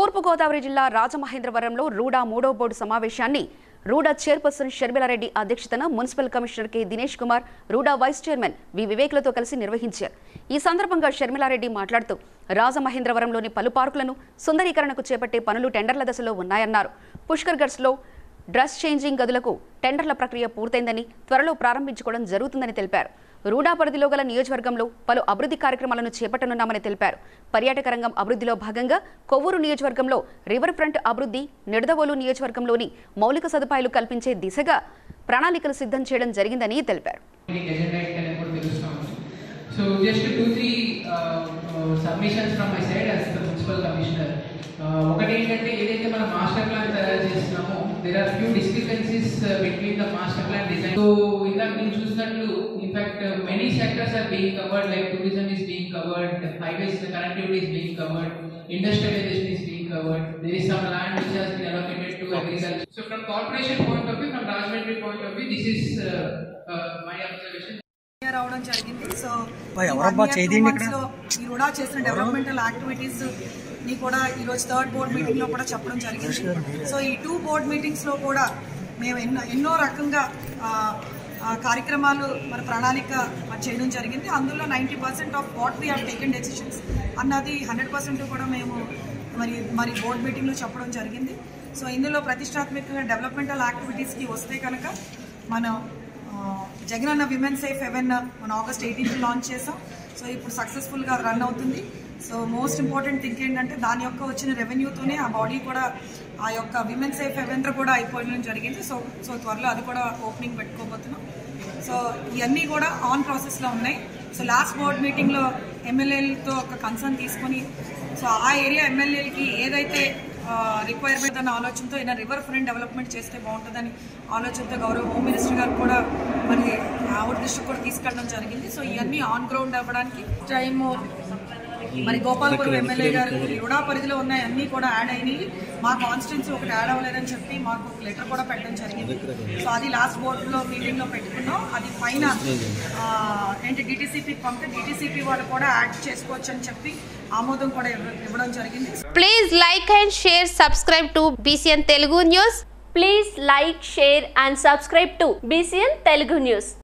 తూర్పుగోదావరి జిల్లా రాజమహేంద్రవరంలో రూడా మూడో బోర్డు సమావేశాన్ని రూడా చైర్పర్సన్ షర్మిలారెడ్డి అధ్యక్షతన municipal commissioner K Dinesh Kumar RUDA vice chairman V వివేక్లతో కలిసి నిర్వహించారు ఈ సందర్భంగా షర్మిలారెడ్డి మాట్లాడుతూ రాజమహేంద్రవరంలోని పలు పార్కులను సుందరీకరణకు చేపట్టే పనులు టెండర్ల దశలో ఉన్నాయన్నారు పుష్కర్ గట్స్లో డ్రెస్ చేంజింగ్ గదులకు టెండర్ల ప్రక్రియ పూర్తయిందని త్వరలో ప్రారంభించుకోవడం జరుగుతుందని తెలిపారు రూడా పరిధిలో గల నియోజకవర్గంలో పలు అభివృద్ధి కార్యక్రమాలను చేపట్టనున్నామని తెలిపారు పర్యాటక రంగం అభివృద్ధిలో భాగంగా కొవ్వూరు నియోజకవర్గంలో రివర్ ఫ్రంట్ అభివృద్ధి నిడదవోలు నియోజకవర్గంలోని మౌలిక సదుపాయాలు కల్పించే దిశగా ప్రణాళికలు సిద్ధం చేయడం జరిగిందని తెలిపారు meeting agenda ఇట్లనే కూడా తెలుస్తాము so just two three submissions from my side as the municipal commissioner ఒకటి ఏంటంటే ఏదైతే మనం మాస్టర్ ప్లాన్ తయారు చేస్తున్నామో there are few discrepancies between the master plan design so ఇందాక నేను చూసినట్లు in fact many sectors are being covered like tourism is being covered highways connectivity is being covered industrialization is being covered. There is some land which has been allocated to agriculture. So from corporation point of view, from Rajahmundry point of view, this is uh, uh, my observation. రావడం జరిగింది so అబ్బా, ఈ ఎవరబ్బా one year, చేయండి two ఇక్కడ? months లో ఈ RUDA చేసిన డెవలప్మెంటల్ యాక్టివిటీస్ ని కూడా ఈ రోజు థర్డ్ బోర్డ్ మీటింగ్ లో కూడా చెప్పడం జరిగింది సో ఈ టూ బోర్డ్ మీటింగ్స్ లో కూడా మేము ఎన్నో ఎన్నో రకంగా ఆ, ఆ, కార్యక్రమాలు మరి ప్రణాళిక మరి చేయడం జరిగింది అందులో ninety percent of what we have taken decisions అన్నది హండ్రెడ్ పర్సెంట్ కూడా మేము మరి మరి బోర్డ్ మీటింగ్లో చెప్పడం జరిగింది సో ఇందులో ప్రతిష్టాత్మకంగా డెవలప్మెంటల్ యాక్టివిటీస్కి వస్తే కనుక మనం ఆ, జగనన్న విమెన్ సేఫ్ హెవెన్ మన ఆగస్ట్ ఎయిటీన్త్ లాంచ్ చేసాం సో ఇప్పుడు సక్సెస్ఫుల్గా రన్ అవుతుంది సో మోస్ట్ ఇంపార్టెంట్ థింగ్ ఏంటంటే దాని యొక్క వచ్చిన రెవెన్యూతోనే ఆ బాడీ కూడా ఆ యొక్క విమెన్ సేఫ్ హెవెన్ కూడా అయిపోవడం జరిగింది సో సో త్వరలో అది కూడా ఓపెనింగ్ పెట్టుకోబోతున్నాం సో ఇవన్నీ కూడా ఆన్ ప్రాసెస్లో ఉన్నాయి సో లాస్ట్ బోర్డ్ మీటింగ్లో ఎమ్మెల్యేలతో ఒక కన్సర్న్ తీసుకొని సో ఆ ఏరియా ఎమ్మెల్యేలకి ఏదైతే రిక్వైర్మెంట్ అన్న ఆలోచనతో ఏదైనా రివర్ ఫ్రంట్ డెవలప్మెంట్ చేస్తే బాగుంటుందని ఆలోచనతో గౌరవ హోమ్ మినిస్టర్ గారు కూడా మరి ఆవిడ దృష్టికి కూడా తీసుకెళ్ళడం జరిగింది సో ఇవన్నీ ఆన్ గ్రౌండ్ అవ్వడానికి టైము మరి గోపాల్పురం ఎమ్మెల్యే గారు ఈ రుడా పరిధిలో ఉన్నాయి అన్నీ కూడా యాడ్ అయినాయి మా కాన్స్టిట్యున్సీ ఒకటి యాడ్ అవ్వలేదని చెప్పి మాకు ఒక లెటర్ కూడా పెట్టడం జరిగింది సో అది లాస్ట్ బోర్డులో మీటింగ్లో పెట్టుకున్నాం అది పైన ఆ, ఏంటి డిటీసీపీ పంపితే డిటీసీపీ వాళ్ళు కూడా యాడ్ చేసుకోవచ్చు అని చెప్పి ఆమోదం కూడా ఇవ్వ- ఇవ్వడం జరిగింది Please like and share, subscribe to BCN Telugu News. Please like, share and subscribe to BCN Telugu News.